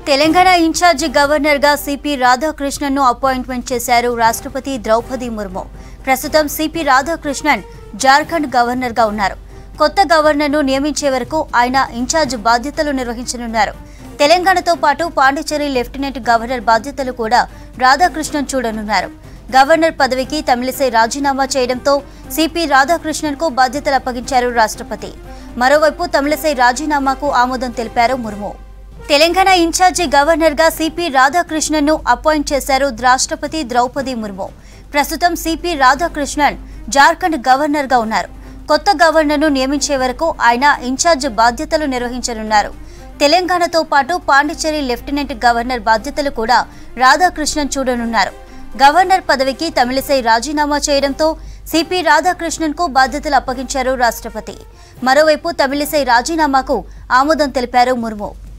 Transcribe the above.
Telangana incharge గవర్నర్గా CP రాధాకృష్ణన్ను appointment చేశారు రాష్ట్రపతి ద్రౌపది ముర్ము ప్రస్తుతం సిపి రాధాకృష్ణన్ జార్ఖండ్ గవర్నర్గా ఉన్నారు కొత్త గవర్నర్ను నియమించే వరకు ఆయన ఇన్ఛార్జ్ బాధ్యతలు నిర్వహించనున్నారు తెలంగాణతో పాటు పాండిచేరి లెఫ్టినెంట్ గవర్నర్ బాధ్యతలు కూడా రాధాకృష్ణన్ చూడనున్నారు గవర్నర్ పదవికి తమిళిసై రాజీనామా చేయడంతో సిపి రాధాకృష్ణన్ కు బాధ్యతలు అప్పగించారు రాష్ట్రపతి మరోవైపు తమిళిసై రాజీనామాకు ఆమోదం తెలిపారు ముర్ము తెలంగాణ ఇన్ఛార్జి గవర్నర్ గా సిపి రాధాకృష్ణన్ ను అపాయింట్ చేశారు రాష్ట్రపతి ద్రౌపది ముర్ము ప్రస్తుతం సిపి రాధాకృష్ణన్ జార్ఖండ్ గవర్నర్ గా ఉన్నారు కొత్త గవర్నర్ ను నియమించే వరకు ఆయన ఇన్ఛార్జ్ బాధ్యతలు నిర్వహించనున్నారు తెలంగాణతో పాటు పాండిచేరి లెఫ్టినెంట్ గవర్నర్ బాధ్యతలు కూడా రాధాకృష్ణన్ చూడనున్నారు గవర్నర్ పదవికి తమిళిసై రాజీనామా చేయడంతో సిపి రాధాకృష్ణన్ కు బాధ్యతలు అప్పగించారు రాష్ట్రపతి మరోవైపు తమిళిసై రాజీనామాకు ఆమోదం తెలిపారు ముర్ము